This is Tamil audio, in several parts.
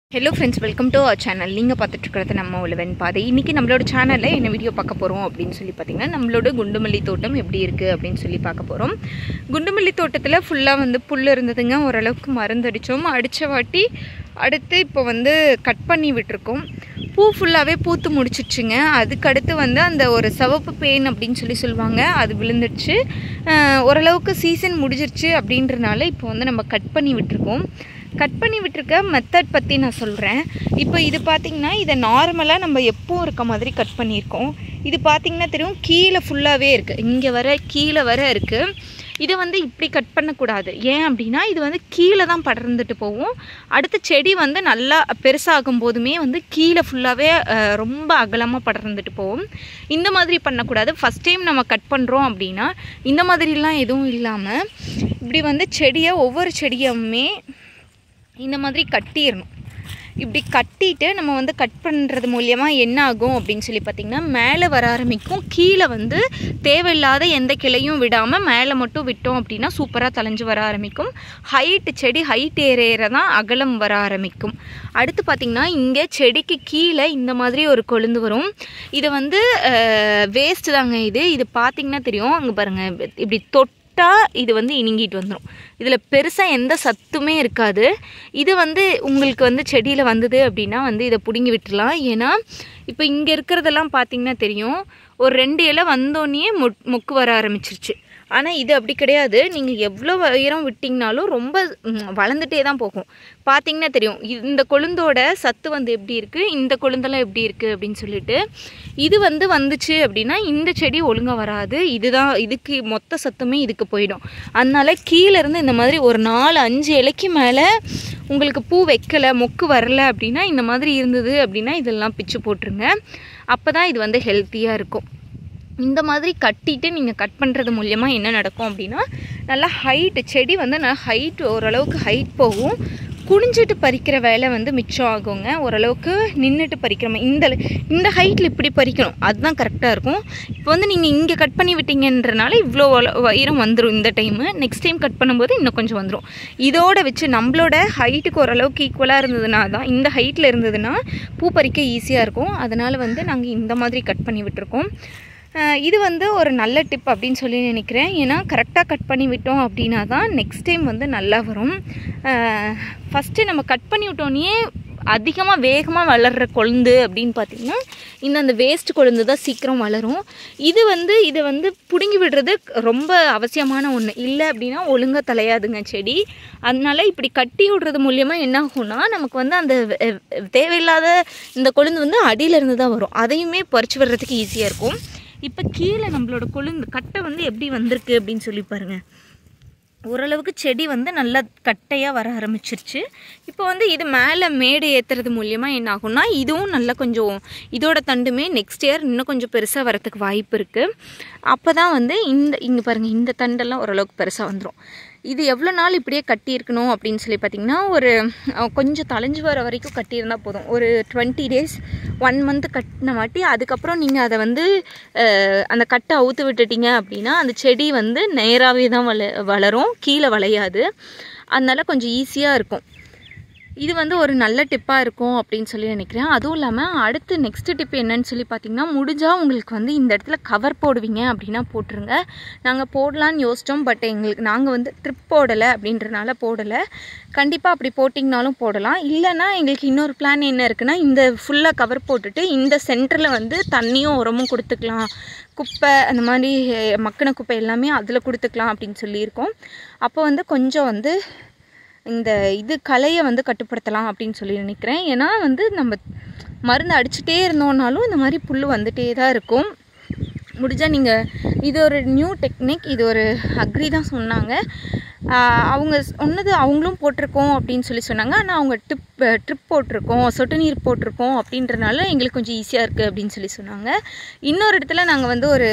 hello friends welcome to our channel நீங்கள் பார்த்துட்டு இருக்கிறது நம்ம உழவன் பாதை இன்றைக்கி நம்மளோட சேனலில் என்ன வீடியோ பார்க்க போகிறோம் அப்படின்னு சொல்லி பார்த்தீங்கன்னா நம்மளோட குண்டுமல்லி தோட்டம் எப்படி இருக்குது அப்படின்னு சொல்லி பார்க்க போகிறோம் குண்டுமல்லி தோட்டத்தில் ஃபுல்லாக வந்து புல் இருந்ததுங்க ஓரளவுக்கு மருந்தடித்தோம் அடித்த வாட்டி அடுத்து இப்போ வந்து கட் பண்ணி விட்டுருக்கோம் பூ ஃபுல்லாகவே பூத்து முடிச்சிடுச்சுங்க அதுக்கடுத்து வந்து அந்த ஒரு சிவப்பு பேன் அப்படின்னு சொல்லி சொல்லுவாங்க அது விழுந்துடுச்சு அஹ் ஓரளவுக்கு சீசன் முடிஞ்சிருச்சு அப்படின்றனால இப்போ வந்து நம்ம கட் பண்ணி விட்டுருக்கோம் கட் பண்ணி விட்டுருக்க மெத்தட் பற்றி நான் சொல்கிறேன் இப்போ இது பார்த்திங்கன்னா இதை நார்மலாக நம்ம எப்பவும் இருக்க மாதிரி கட் பண்ணியிருக்கோம் இது பார்த்திங்கன்னா தெரியும் கீழே ஃபுல்லாகவே இருக்குது இங்கே வர கீழே வர இருக்குது இதை வந்து இப்படி கட் பண்ணக்கூடாது ஏன் அப்படின்னா இது வந்து கீழே தான் படர்ந்துட்டு போகும் அடுத்த செடி வந்து நல்லா பெருசாகும் போதுமே வந்து கீழே ஃபுல்லாகவே ரொம்ப அகலமாக படர்ந்துட்டு போகும் இந்த மாதிரி பண்ணக்கூடாது ஃபஸ்ட் டைம் நம்ம கட் பண்ணுறோம் அப்படின்னா இந்த மாதிரிலாம் எதுவும் இல்லாமல் இப்படி வந்து செடியை ஒவ்வொரு செடியுமே இந்த மாதிரி கட்டிடணும் இப்படி கட்டிட்டு நம்ம வந்து கட் பண்ணுறது மூலியமாக என்ன ஆகும் அப்படின்னு சொல்லி பார்த்திங்கன்னா மேலே வர ஆரம்பிக்கும் கீழே வந்து தேவையில்லாத எந்த கிளையும் விடாமல் மேலே மட்டும் விட்டோம் அப்படின்னா சூப்பராக தலைஞ்சு வர ஆரம்பிக்கும் ஹைட்டு செடி ஹைட் ஏற தான் அகலம் வர ஆரம்பிக்கும் அடுத்து பார்த்திங்கன்னா இங்கே செடிக்கு கீழே இந்த மாதிரி ஒரு கொழுந்து வரும் இது வந்து வேஸ்ட்டு தாங்க இது இது பார்த்திங்கன்னா தெரியும் அங்கே பாருங்கள் இப்படி தொட்டு விட்டால் இது வந்து இணுங்கிட்டு வந்துடும் இதில் பெருசாக எந்த சத்துமே இருக்காது இது வந்து உங்களுக்கு வந்து செடியில் வந்தது அப்படின்னா வந்து இதை பிடுங்கி விட்டுடலாம் ஏன்னா இப்போ இங்கே இருக்கிறதெல்லாம் பார்த்தீங்கன்னா தெரியும் ஒரு ரெண்டு இலை வந்தோடனே மொ மொக்கு வர ஆரம்பிச்சிருச்சு ஆனால் இது அப்படி கிடையாது நீங்கள் எவ்வளோ உயரம் விட்டிங்கனாலும் ரொம்ப வளர்ந்துட்டே தான் போகும் பார்த்தீங்கன்னா தெரியும் இந்த கொழுந்தோட சத்து வந்து எப்படி இருக்குது இந்த கொழுந்தெல்லாம் எப்படி இருக்குது அப்படின்னு சொல்லிட்டு இது வந்து வந்துச்சு அப்படின்னா இந்த செடி ஒழுங்காக வராது இதுதான் இதுக்கு மொத்த சத்துமே இதுக்கு போயிடும் அதனால கீழேருந்து இந்த மாதிரி ஒரு நாலு அஞ்சு இலைக்கு மேலே உங்களுக்கு பூ வைக்கலை மொக்கு வரல அப்படின்னா இந்த மாதிரி இருந்தது அப்படின்னா இதெல்லாம் பிச்சு போட்டுருங்க அப்போ தான் இது வந்து ஹெல்த்தியாக இருக்கும் இந்த மாதிரி கட்டிட்டு நீங்கள் கட் பண்ணுறது மூலியமாக என்ன நடக்கும் அப்படின்னா நல்லா ஹைட்டு செடி வந்து நல்லா ஹைட் ஓரளவுக்கு ஹைட் போகும் குனிஞ்சிட்டு பறிக்கிற வேலை வந்து மிச்சம் ஆகுங்க ஓரளவுக்கு நின்றுட்டு பறிக்கிற மாதிரி இந்த இந்த ஹைட்டில் இப்படி பறிக்கணும் அதுதான் கரெக்டாக இருக்கும் இப்போ வந்து நீங்கள் இங்கே கட் பண்ணி விட்டீங்கன்றனால இவ்வளோ உயரம் வந்துடும் இந்த டைமு நெக்ஸ்ட் டைம் கட் பண்ணும்போது இன்னும் கொஞ்சம் வந்துடும் இதோட வச்சு நம்மளோட ஹைட்டுக்கு ஓரளவுக்கு ஈக்குவலாக இருந்ததுனா தான் இந்த ஹைட்டில் இருந்ததுன்னா பூ பறிக்க ஈஸியாக இருக்கும் அதனால் வந்து நாங்கள் இந்த மாதிரி கட் பண்ணி விட்டுருக்கோம் இது வந்து ஒரு நல்ல டிப் அப்படின்னு சொல்லி நினைக்கிறேன் ஏன்னா கரெக்டாக கட் பண்ணி விட்டோம் அப்படின்னா தான் நெக்ஸ்ட் டைம் வந்து நல்லா வரும் ஃபஸ்ட்டு நம்ம கட் பண்ணி விட்டோன்னே அதிகமாக வேகமாக வளர்கிற கொழுந்து அப்படின்னு பார்த்திங்கன்னா இந்த அந்த வேஸ்ட் கொழுந்து தான் சீக்கிரம் வளரும் இது வந்து இதை வந்து பிடுங்கி விடுறது ரொம்ப அவசியமான ஒன்று இல்லை அப்படின்னா ஒழுங்காக தலையாதுங்க செடி அதனால இப்படி கட்டி விடுறது மூலியமாக என்ன ஆகும்னா நமக்கு வந்து அந்த தேவையில்லாத இந்த கொழுந்து வந்து அடியிலேருந்து தான் வரும் அதையுமே பறிச்சு விடுறதுக்கு ஈஸியாக இருக்கும் இப்போ கீழே நம்மளோட கொழுந்து கட்டை வந்து எப்படி வந்திருக்கு அப்படின்னு சொல்லி பாருங்கள் ஓரளவுக்கு செடி வந்து நல்லா கட்டையாக வர ஆரம்பிச்சிருச்சு இப்போ வந்து இது மேலே மேடு ஏற்றுறது மூலியமாக என்ன ஆகும்னா இதுவும் நல்லா கொஞ்சம் இதோட தண்டுமே நெக்ஸ்ட் இயர் இன்னும் கொஞ்சம் பெருசாக வரத்துக்கு வாய்ப்பு இருக்குது அப்போ தான் வந்து இந்த இங்கே பாருங்கள் இந்த தண்டெல்லாம் ஓரளவுக்கு பெருசாக வந்துடும் இது எவ்வளோ நாள் இப்படியே கட்டியிருக்கணும் அப்படின்னு சொல்லி பார்த்திங்கன்னா ஒரு கொஞ்சம் தலைஞ்சு வர வரைக்கும் கட்டியிருந்தால் போதும் ஒரு டுவெண்ட்டி டேஸ் ஒன் மந்த் கட்டின வாட்டி அதுக்கப்புறம் நீங்கள் அதை வந்து அந்த கட்டை அவுத்து விட்டுட்டீங்க அப்படின்னா அந்த செடி வந்து நேராகவே தான் வள வளரும் கீழே வளையாது அதனால் கொஞ்சம் ஈஸியாக இருக்கும் இது வந்து ஒரு நல்ல டிப்பாக இருக்கும் அப்படின்னு சொல்லி நினைக்கிறேன் அதுவும் இல்லாமல் அடுத்து நெக்ஸ்ட் டிப் என்னன்னு சொல்லி பார்த்தீங்கன்னா முடிஞ்சால் உங்களுக்கு வந்து இந்த இடத்துல கவர் போடுவீங்க அப்படின்னா போட்டுருங்க நாங்கள் போடலான்னு யோசித்தோம் பட் எங்களுக்கு நாங்கள் வந்து ட்ரிப் போடலை அப்படின்றனால போடலை கண்டிப்பாக அப்படி போட்டிங்கனாலும் போடலாம் இல்லைன்னா எங்களுக்கு இன்னொரு பிளான் என்ன இருக்குன்னா இந்த ஃபுல்லாக கவர் போட்டுட்டு இந்த சென்டரில் வந்து தண்ணியும் உரமும் கொடுத்துக்கலாம் குப்பை அந்த மாதிரி மக்கின குப்பை எல்லாமே அதில் கொடுத்துக்கலாம் அப்படின்னு சொல்லியிருக்கோம் அப்போ வந்து கொஞ்சம் வந்து இந்த இது கலையை வந்து கட்டுப்படுத்தலாம் அப்படின்னு சொல்லி நினைக்கிறேன் ஏன்னா வந்து நம்ம மருந்து அடிச்சுட்டே இருந்தோம்னாலும் இந்த மாதிரி புல் வந்துகிட்டே தான் இருக்கும் முடிஞ்சால் நீங்கள் இது ஒரு நியூ டெக்னிக் இது ஒரு அக்ரி தான் சொன்னாங்க அவங்க சொன்னது அவங்களும் போட்டிருக்கோம் அப்படின்னு சொல்லி சொன்னாங்க ஆனால் அவங்க ட்ரிப் ட்ரிப் போட்டிருக்கோம் சொட்டு நீர் போட்டிருக்கோம் அப்படின்றனால எங்களுக்கு கொஞ்சம் ஈஸியாக இருக்குது அப்படின்னு சொல்லி சொன்னாங்க இன்னொரு இடத்துல நாங்கள் வந்து ஒரு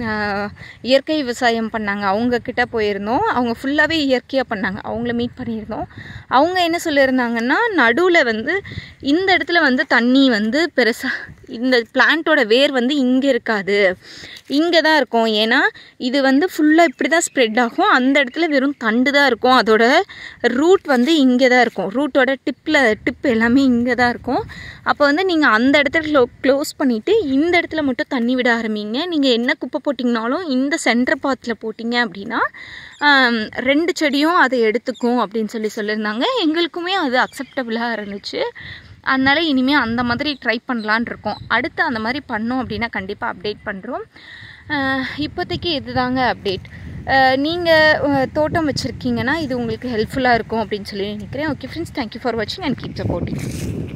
இயற்கை விவசாயம் பண்ணாங்க அவங்கக்கிட்ட போயிருந்தோம் அவங்க ஃபுல்லாகவே இயற்கையாக பண்ணாங்க அவங்கள மீட் பண்ணியிருந்தோம் அவங்க என்ன சொல்லியிருந்தாங்கன்னா நடுவில் வந்து இந்த இடத்துல வந்து தண்ணி வந்து பெருசாக இந்த பிளான்ட்டோட வேர் வந்து இங்கே இருக்காது இங்கே தான் இருக்கும் ஏன்னா இது வந்து ஃபுல்லாக இப்படி தான் ஸ்ப்ரெட் ஆகும் அந்த இடத்துல வெறும் தண்டு தான் இருக்கும் அதோட ரூட் வந்து இங்கே தான் இருக்கும் ரூட்டோட டிப்பில் டிப் எல்லாமே இங்கே தான் இருக்கும் அப்போ வந்து நீங்கள் அந்த இடத்துல க்ளோ க்ளோஸ் பண்ணிவிட்டு இந்த இடத்துல மட்டும் தண்ணி விட ஆரம்பிங்க நீங்கள் என்ன குப்பை போட்டிங்கனாலும் இந்த சென்டர் பாத்தில் போட்டிங்க அப்படின்னா ஆம், ரெண்டு செடியும் அதை எடுத்துக்கும் அப்படின்னு சொல்லி சொல்லியிருந்தாங்க எங்களுக்குமே அது அக்செப்டபுளாக இருந்துச்சு அதனால் இனிமேல் அந்த மாதிரி ட்ரை பண்ணலான் இருக்கோம் அடுத்து அந்த மாதிரி பண்ணோம் அப்படின்னா கண்டிப்பாக அப்டேட் பண்ணுறோம் இப்போதைக்கு இதுதாங்க அப்டேட் நீங்கள் தோட்டம் வச்சுருக்கீங்கன்னா இது உங்களுக்கு ஹெல்ப்ஃபுல்லாக இருக்கும் அப்படின்னு சொல்லி நினைக்கிறேன் ஓகே ஃப்ரெண்ட்ஸ் தேங்க்யூ ஃபார் வாட்சிங் அண்ட் கீப் சப்போர்ட்டிங்